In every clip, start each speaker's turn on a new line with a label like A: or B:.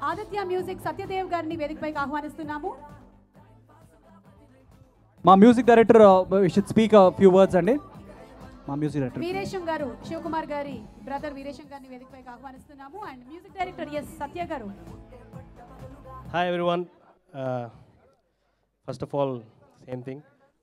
A: Aditya music Satyadev గారిని వేదికపైకి ఆహ్వానిస్తున్నాము
B: మా music director should speak few words అండి మా మ్యూజిక్ డైరెక్టర్
A: వీరేశం గారు శివకుమార్ గారి బ్రదర్ వీరేశం గారిని వేదికపైకి ఆహ్వానిస్తున్నాము and music director S Satya గారు
C: Hi everyone. Uh, first of all, same thing.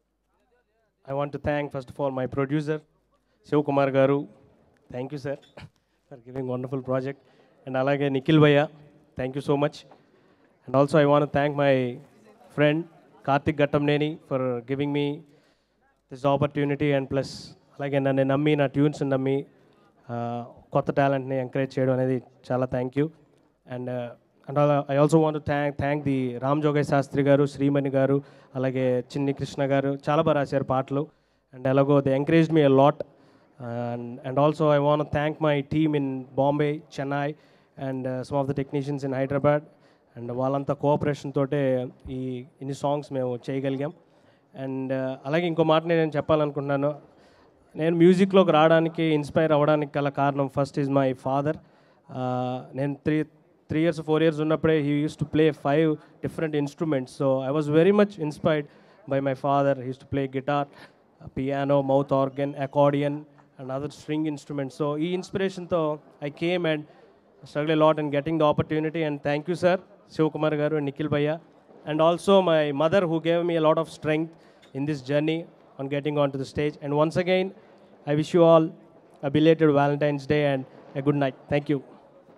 C: I want to thank first of all my producer, Shiv Kumar Garu. Thank you, sir, for giving wonderful project. And alage Nikhil Bhaiya, thank you so much. And also I want to thank my friend Karthik Gattamneni for giving me this opportunity and plus అలాగే నన్ను నమ్మి నా tunes నమ్మి ఆ, కొత్త టాలెంట్ని encourage చేయడం అనేది చాలా thank you and and I also want thank thank the Ram Jogayya Sastry గారు శ్రీమణి గారు అలాగే చిన్ని కృష్ణ గారు చాలా బాగా రాశారు పాటలు అండ్ ఎలాగో they encourage me a lot and and also I want thank my team in Bombay Chennai and some of the technicians in Hyderabad and వాళ్ళంతా కోఆపరేషన్ తోటే ఈ ఇన్ని సాంగ్స్ మేము చేయగలిగాం అండ్ అలాగే ఇంకో మాట నేను చెప్పాలనుకుంటున్నాను నేను మ్యూజిక్లోకి రావడానికి ఇన్స్పైర్ అవ్వడానికి గల కారణం ఫస్ట్ ఈజ్ మై ఫాదర్ నేను three three years four years ఉన్నప్పుడే he uses to play five different instruments so I was very much inspired by my father his to play guitar piano mouth organ accordion and other string instruments so ఈ ఇన్స్పిరేషన్తో I came and struggle a lot in getting the opportunity and thank you sir Shivakumar garu and Nikhil Bhaiya and also my mother who gave me a lot of strength in this journey on getting onto the stage and once again I wish you all a belated Valentine's Day and a good night thank you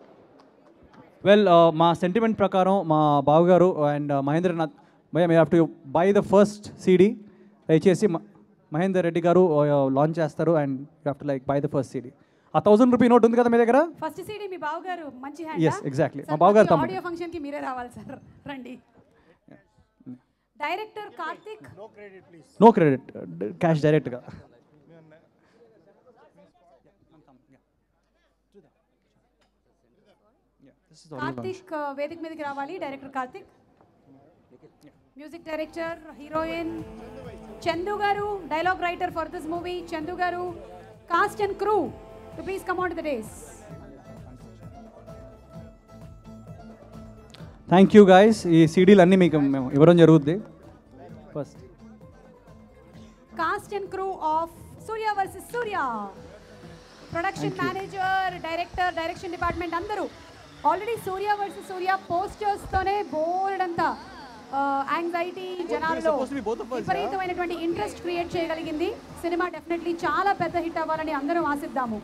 B: well మా sentiment ప్రకారం మా బావగారు and Mahendranath భయ me have to buy the first CD దయచేసి మ- మహేందర్ రెడ్డి గారు launch చేస్తారు and you have to like buy the first CD ఆ థౌసండ్ రూపీ నోట్ ఉంది కదా మీ దగ్గర
A: ఫస్ట్ సీడీ మీ బావగారు మంచి
B: Yes, exactly. మా బావగారు తమ్ముడు.
A: ఆడియో ఫంక్షన్ కి మీరే రావాలి సార్ రండి director Karthik
B: no credit cash డైరెక్ట్గా
A: కార్తిక్ uh, వేదిక మీదకి రావాలి director Karthik music director heroine Chandu గారు dialogue writer for this movie Chandu గారు cast and crew to please come on to the dais
B: thank you guys ఈ సీడీలు అన్నీ మీకు మేము ఇవ్వడం జరుగుద్ది first
A: cast and crew of Surya versus Surya production manager director direction department అందరూ already Surya versus Surya posters తోనే బోర్డ్ అంతా యాంగ్జైటీ జనాల్లో విపరీతమైనటువంటి ఇంట్రెస్ట్ క్రియేట్ చేయగలిగింది సినిమా డెఫినెట్లీ చాలా పెద్ద హిట్ అవ్వాలని అందరం ఆశిద్దాము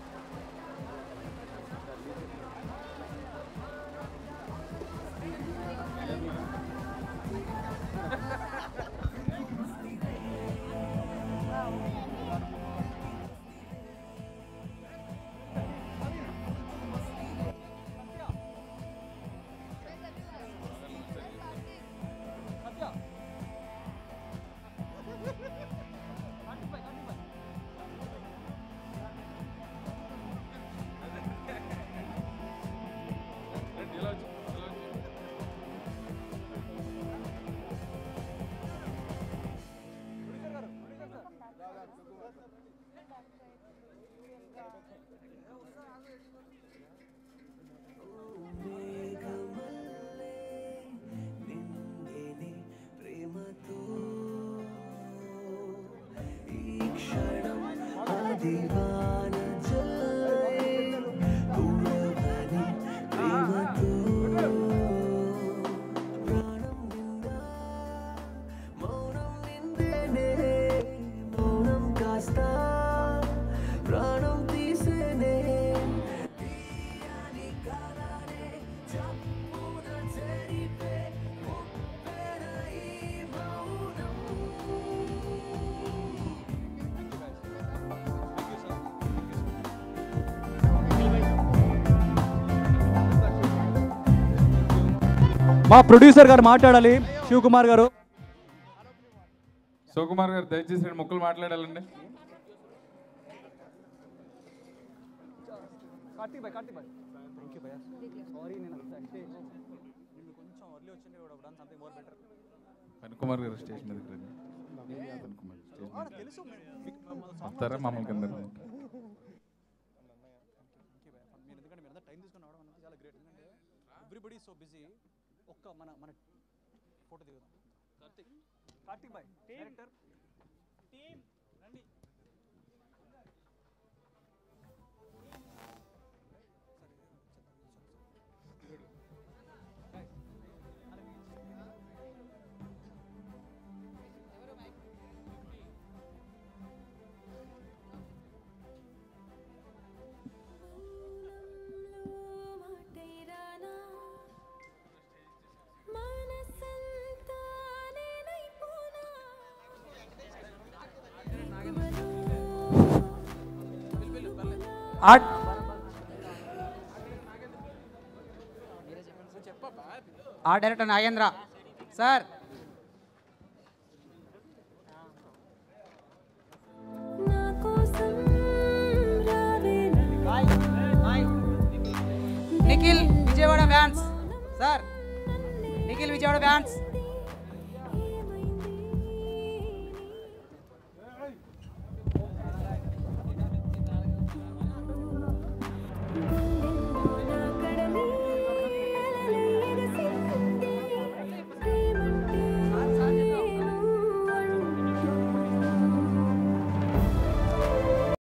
D: ప్రాణం తీసేనే
B: మా ప్రొడ్యూసర్ గారు మాట్లాడాలి శివకుమార్ గారు
E: శివకుమార్ గారు దయచేసి రెండు ముక్కలు మాట్లాడాలండి పనికుమార్ గారు స్టేషన్ మీదకి రండి పనికుమార్ స్టేషన్ మీదకి. వస్తారా మమ్మల్ని కింద
B: ఎవ్రీబడి సో బిజీ ఒక్క మన మన ఫోటో దిగుదాం కార్తిక్ కార్తిక్ బాయ్ డైరెక్టర్ టీమ్ రండి
F: మాటైరానా మనసంతా నేనైపోనా
G: art art director Nagendra sir
F: నా కోసం రావేనా
G: Nikhil Vijayawada fans sir Nikhil Vijayawada fans